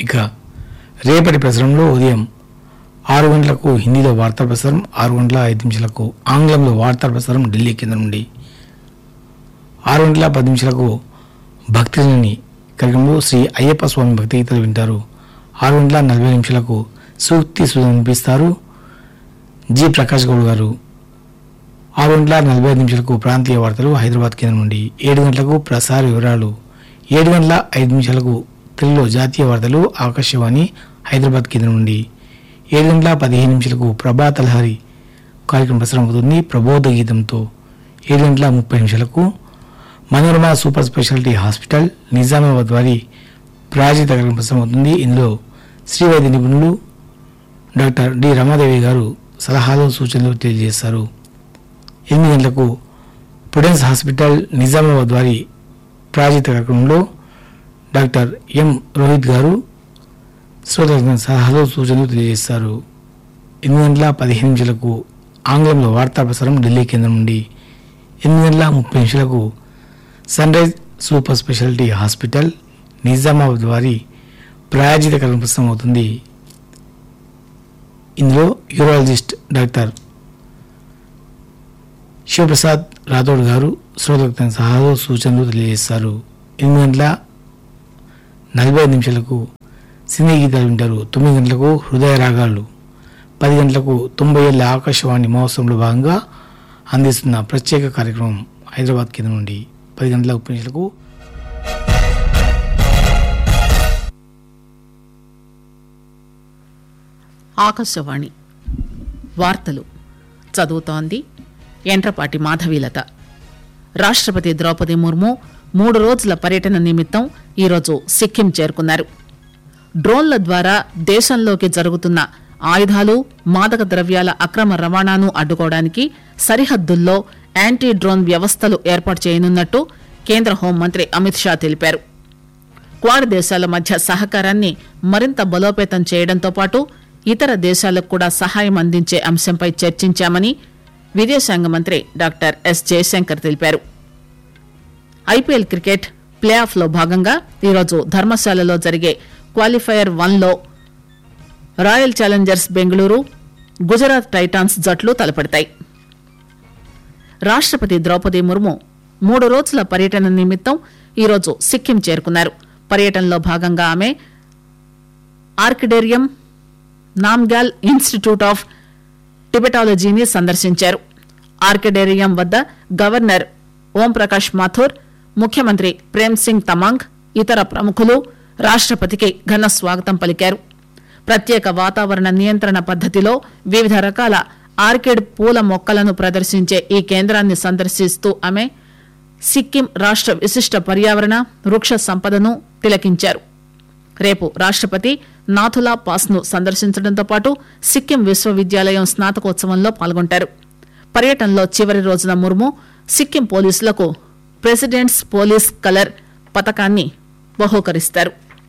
ఇక రేపటి ప్రసారంలో ఉదయం ఆరు గంటలకు హిందీలో వార్తా ప్రసారం ఆరు గంటల ఐదు నిమిషాలకు ఆంగ్లంలో వార్తా ప్రసారం ఢిల్లీ కేంద్రం నుండి ఆరు గంటల పది నిమిషాలకు భక్తిని కార్యక్రమంలో శ్రీ అయ్యప్ప స్వామి భక్తి గీతాలు వింటారు ఆరు గంటల నలభై నిమిషాలకు సూక్తి సుధ వినిపిస్తారు జి ప్రకాష్ గౌడ్ గారు ఆరు గంటల నలభై ఐదు నిమిషాలకు ప్రాంతీయ వార్తలు హైదరాబాద్ కేంద్రం నుండి ఏడు గంటలకు ప్రసార వివరాలు ఏడు గంటల ఐదు నిమిషాలకు తెలుగులో జాతీయ వార్తలు ఆకాశవాణి హైదరాబాద్ కేంద్రం నుండి ఏడు గంటల పదిహేను నిమిషాలకు ప్రభాత లహరి కార్యక్రమం ప్రసారం అవుతుంది ప్రబోధ గీతంతో ఏడు గంటల ముప్పై నిమిషాలకు Manorama super speciality hospital Nizamabad వారి ప్రాయోజిత కార్యక్రమం ప్రసారం అవుతుంది ఇందులో శ్రీవైద్య నిపుణులు డాక్టర్ డి రమాదేవి గారు సలహాలు సూచనలు తెలియజేస్తారు ఎనిమిది గంటలకు ప్రుడెన్స్ హాస్పిటల్ నిజామాబాద్ వారి ప్రాయోజిత కార్యక్రమంలో డాక్టర్ ఎం రోహిత్ గారు శ్రోతలకు సలహాలు సూచనలు తెలియజేస్తారు ఎనిమిది గంటల పదిహేను నిమిషాలకు ఆంగ్లంలో వార్తా ప్రసారం ఢిల్లీ కేంద్రం నుండి ఎనిమిది గంటల ముప్పై నిమిషాలకు sunrise super speciality hospital Nizamabad వారి ప్రాయోజిత కార్యక్రమం ప్రసారం అవుతుంది ఇందులో యూరాలజిస్ట్ డాక్టర్ శివప్రసాద్ రాథోడ్ గారు శ్రోతలకు తన సలహాలు సూచనలు తెలియజేస్తారు ఎనిమిది గంటల నలభై ఐదు నిమిషాలకు సినీ గీతాలు వింటారు తొమ్మిది గంటలకు హృదయ రాగాలు పది గంటలకు తొంభై ఏళ్ళ ఆకాశవాణి మహోత్సవంలో భాగంగా అందిస్తున్న ప్రత్యేక కార్యక్రమం హైదరాబాద్ కేంద్రం నుండి పది గంటల ముప్పై నిమిషాలకు ఆకాశవాణి వార్తలు చదువుతోంది ఎంట్రపాటి మాధవీలత రాష్ట్రపతి ద్రౌపది ముర్ము మూడు రోజుల పర్యటన నిమిత్తం ఈరోజు సిక్కిం చేరుకున్నారు డ్రోన్ల ద్వారా దేశంలోకి జరుగుతున్న ఆయుధాలు మాదక ద్రవ్యాల అక్రమ రవాణాను అడ్డుకోవడానికి సరిహద్దుల్లో యాంటీ డ్రోన్ వ్యవస్థలు ఏర్పాటు చేయనున్నట్టు కేంద్ర హోంమంత్రి అమిత్ షా తెలిపారు క్వాడ్ దేశాల మధ్య సహకారాన్ని మరింత బలోపేతం చేయడంతో పాటు ఇతర దేశాలకు కూడా సహాయం అందించే అంశంపై చర్చించామని విదేశాంగ మంత్రి డాక్టర్ ఎస్ జయశంకర్ తెలిపారు ఐపీఎల్ క్రికెట్ ప్లే ఆఫ్ లో భాగంగా ఈరోజు ధర్మశాలలో జరిగే క్వాలిఫైయర్ వన్ లో Royal Challengers Bengaluru Gujarat Titans జట్లు తలపడతాయి రాష్ట్రపతి ద్రౌపది ముర్ము మూడు రోజుల పర్యటన నిమిత్తం ఈరోజు సిక్కిం చేరుకున్నారు పర్యటనలో భాగంగా ఆమె ఆర్కిడేరియం నామ్గ్యాల్ ఇన్స్టిట్యూట్ ఆఫ్ టిబెటాలజీని సందర్శించారు ఆర్కిడేరియం వద్ద గవర్నర్ ఓంప్రకాష్ మాథూర్ ముఖ్యమంత్రి ప్రేమ్ సింగ్ తమాంగ్ ఇతర ప్రముఖులు రాష్ట్రపతికి ఘన స్వాగతం పలికారు ప్రత్యేక వాతావరణ నియంత్రణ పద్దతిలో వివిధ రకాల ఆర్కిడ్ పూల మొక్కలను ప్రదర్శించే ఈ కేంద్రాన్ని సందర్శిస్తూ ఆమె సిక్కిం రాష్ట్ర విశిష్ట పర్యావరణ వృక్ష సంపదను తిలకించారు రేపు రాష్ట్రపతి నాథులా పాస్ ను సందర్శించడంతో పాటు సిక్కిం విశ్వవిద్యాలయం స్నాతకోత్సవంలో పాల్గొంటారు పర్యటనలో చివరి రోజున ముర్ము సిక్కిం పోలీసులకు ప్రెసిడెంట్స్ పోలీస్ కలర్ పథకాన్ని బహూకరిస్తారు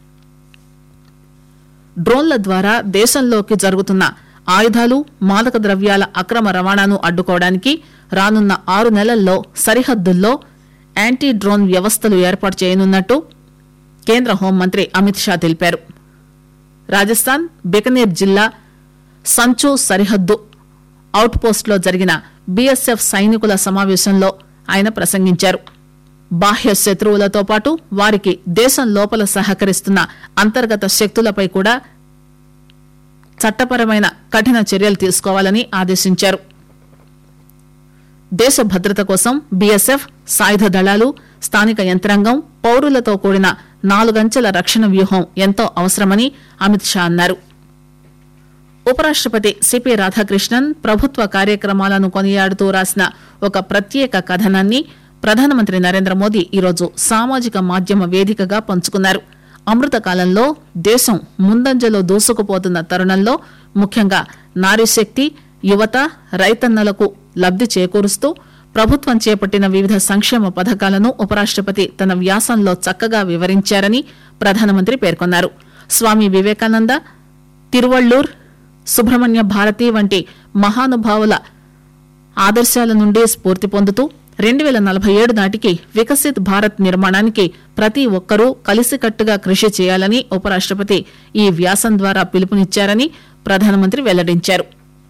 డ్రోన్ల ద్వారా దేశంలోకి జరుగుతున్న ఆయుధాలు మాదక ద్రవ్యాల అక్రమ రవాణాను అడ్డుకోవడానికి రానున్న ఆరు నెలల్లో సరిహద్దుల్లో యాంటీ డ్రోన్ వ్యవస్థలు ఏర్పాటు చేయనున్నట్టు కేంద్ర హోంమంత్రి అమిత్ షా తెలిపారు రాజస్థాన్ బికనీర్ జిల్లా సంచు సరిహద్దు అవుట్ పోస్ట్లో జరిగిన బీఎస్ఎఫ్ సైనికుల సమావేశంలో ఆయన ప్రసంగించారు బాహ్య శత్రువులతో పాటు వారికి దేశం లోపల సహకరిస్తున్న అంతర్గత శక్తులపై కూడా చట్టపరమైన కఠిన చర్యలు తీసుకోవాలని ఆదేశించారు దేశ భద్రత కోసం బీఎస్ఎఫ్ సాయుధ దళాలు స్థానిక యంత్రాంగం పౌరులతో కూడిన నాలుగంచెల రక్షణ వ్యూహం ఎంతో అవసరమని అమిత్ షా అన్నారు ఉపరాష్టపతి సిపి రాధాకృష్ణన్ ప్రభుత్వ కార్యక్రమాలను కొనియాడుతూ రాసిన ఒక ప్రత్యేక కథనాన్ని ప్రధానమంత్రి నరేంద్ర మోదీ ఈరోజు సామాజిక మాధ్యమ వేదికగా పంచుకున్నారు అమృత కాలంలో దేశం ముందంజలో దూసుకుపోతున్న తరుణంలో ముఖ్యంగా నారీశక్తి యువత రైతన్నలకు లబ్ది చేకూరుస్తూ ప్రభుత్వం చేపట్టిన వివిధ సంక్షేమ పథకాలను ఉపరాష్టపతి తన వ్యాసంలో చక్కగా వివరించారని ప్రధానమంత్రి పేర్కొన్నారు స్వామి వివేకానంద తిరువళ్లూర్ సుబ్రహ్మణ్య భారతి వంటి మహానుభావుల ఆదర్శాల నుండి స్ఫూర్తి పొందుతూ రెండు వేల నలభై ఏడు నాటికి వికసిత్ భారత్ నిర్మాణానికి ప్రతి ఒక్కరూ కలిసికట్టుగా కృషి చేయాలని ఉపరాష్టపతి ఈ వ్యాసం ద్వారా పిలుపునిచ్చారని ప్రధానమంత్రి వెల్లడించారు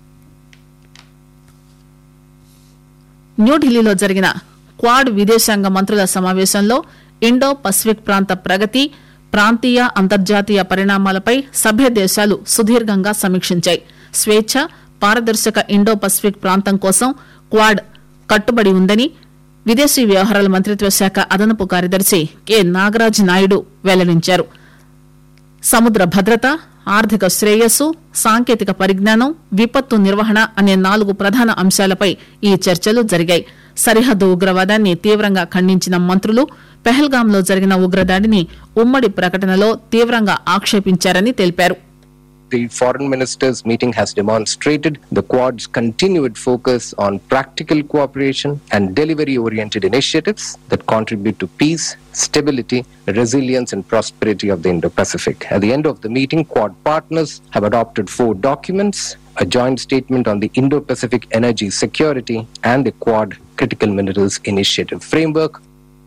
న్యూఢిల్లీలో జరిగిన క్వాడ్ విదేశాంగ మంత్రుల సమావేశంలో ఇండో పసిఫిక్ ప్రాంత ప్రగతి ప్రాంతీయ అంతర్జాతీయ పరిణామాలపై సభ్య దేశాలు సుదీర్ఘంగా సమీక్షించాయి స్వేచ్ఛ పారదర్శక ఇండో పసిఫిక్ ప్రాంతం కోసం క్వాడ్ కట్టుబడి ఉందని విదేశీ వ్యవహారాల మంత్రిత్వ శాఖ అదనపు కార్యదర్శి కె నాగరాజ్ నాయుడు వెల్లడించారు సముద్ర భద్రత ఆర్థిక శ్రేయస్సు సాంకేతిక పరిజ్ఞానం విపత్తు నిర్వహణ అనే నాలుగు ప్రధాన అంశాలపై ఈ చర్చలు జరిగాయి సరిహద్దు ఉగ్రవాదాన్ని తీవ్రంగా ఖండించిన మంత్రులు పెహల్గాంలో జరిగిన ఉగ్రదాడిని ఉమ్మడి ప్రకటనలో తీవ్రంగా ఆక్షేపించారని తెలిపారు The foreign ministers meeting has demonstrated the Quad's continued focus on practical cooperation and delivery oriented initiatives that contribute to peace, stability, resilience, and prosperity of the Indo Pacific. At the end of the meeting, Quad partners have adopted four documents a joint statement on the Indo Pacific energy security and the Quad Critical Minerals Initiative framework,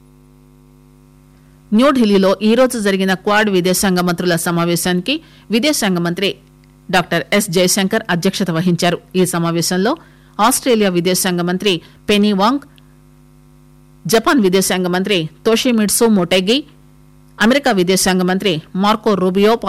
న్యూఢిల్లీలో ఈ రోజు జరిగిన quad విదేశాంగ మంత్రుల సమావేశానికి విదేశాంగ మంత్రి doctor yes Jayashankar అధ్యక్షత వహించారు ఈ సమావేశంలో ఆస్ట్రేలియా విదేశాంగ మంత్రి పెనీ వాంగ్ జపాన్ విదేశాంగ మంత్రి తోషిమిట్సు మోటెగి అమెరికా విదేశాంగ మంత్రి మార్కో రూబియో